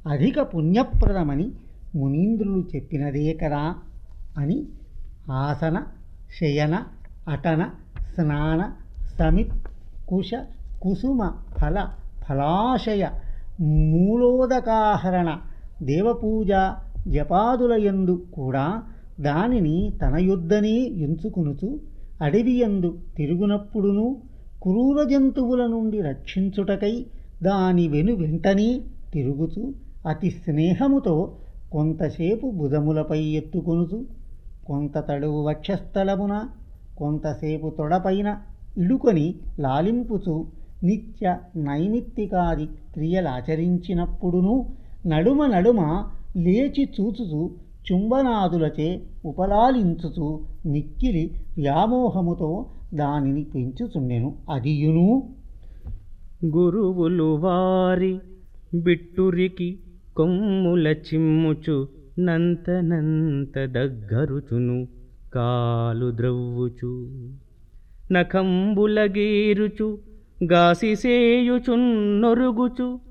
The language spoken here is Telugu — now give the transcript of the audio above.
అధిక పుణ్యప్రదమని మునీంద్రులు చెప్పినదే కదా అని ఆసన శయన అటన స్నాన సమిత్ కుశ కుసుమ ఫల ఫలాశయ మూలోదకాహరణ దేవపూజ జపాదులయందు కూడా దానిని తన యుద్ధనే ఎంచుకునుచు అడవియందు తిరుగునప్పుడును క్రూర జంతువుల నుండి రక్షించుటకై దాని వెను వెంటనే తిరుగుచు అతి స్నేహముతో కొంతసేపు భుజములపై ఎత్తుకొనుచు కొంత తడువు వక్షస్థలమున కొంతసేపు తొడపైన ఇడుకొని లాలింపుచు నిత్య నైమిత్తికాది క్రియలాచరించినప్పుడును నడుమ నడుమ లేచి చూచుచు చుంబనాదులచే ఉపలాలించుచు మిక్కిలి వ్యామోహముతో దానిని పెంచుచుండెను అదియును గురువులు వారి బిట్టురికి కొమ్ముల చిమ్ముచు నంతనంత దగ్గరుచును కాలు ద్రవ్వుచు నఖంబుల గీరుచు గాసిసేయుచున్నొరుగుచు